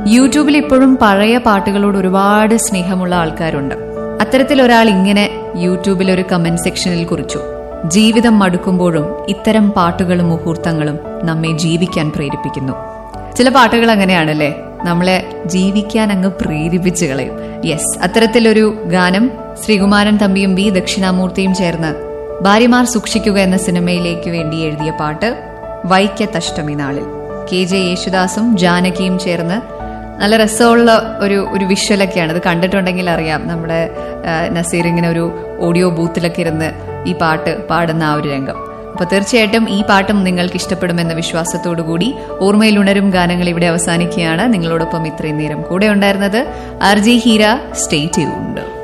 യൂട്യൂബിൽ ഇപ്പോഴും പഴയ പാട്ടുകളോട് ഒരുപാട് സ്നേഹമുള്ള ആൾക്കാരുണ്ട് അത്തരത്തിൽ ഒരാൾ ഇങ്ങനെ യൂട്യൂബിൽ ഒരു കമന്റ് സെക്ഷനിൽ കുറിച്ചു ജീവിതം മടുക്കുമ്പോഴും ഇത്തരം പാട്ടുകളും മുഹൂർത്തങ്ങളും നമ്മെ ജീവിക്കാൻ പ്രേരിപ്പിക്കുന്നു ചില പാട്ടുകൾ അങ്ങനെയാണല്ലേ നമ്മളെ ജീവിക്കാൻ അങ്ങ് പ്രേരിപ്പിച്ചു കളയും യെസ് അത്തരത്തിലൊരു ഗാനം ശ്രീകുമാരൻ തമ്പിയും വി ദക്ഷിണാമൂർത്തിയും ചേർന്ന് ഭാര്യമാർ സൂക്ഷിക്കുക എന്ന സിനിമയിലേക്ക് വേണ്ടി എഴുതിയ പാട്ട് വൈക്കത്തഷ്ടമി നാളിൽ കെ ജെ യേശുദാസും ജാനകിയും ചേർന്ന് നല്ല രസമുള്ള ഒരു ഒരു വിഷ്വലൊക്കെയാണ് ഇത് കണ്ടിട്ടുണ്ടെങ്കിൽ അറിയാം നമ്മുടെ ആ, നസീർ ഇങ്ങനെ ഒരു ഓഡിയോ ബൂത്തിലൊക്കെ ഇരുന്ന് ഈ പാട്ട് പാടുന്ന ആ ഒരു രംഗം അപ്പൊ തീർച്ചയായിട്ടും ഈ പാട്ടും നിങ്ങൾക്ക് ഇഷ്ടപ്പെടുമെന്ന വിശ്വാസത്തോടു കൂടി ഓർമ്മയിൽ ഉണരും ഗാനങ്ങൾ ഇവിടെ അവസാനിക്കുകയാണ് നിങ്ങളോടൊപ്പം ഇത്രയും നേരം കൂടെ ഉണ്ടായിരുന്നത് R J Heera stay tuned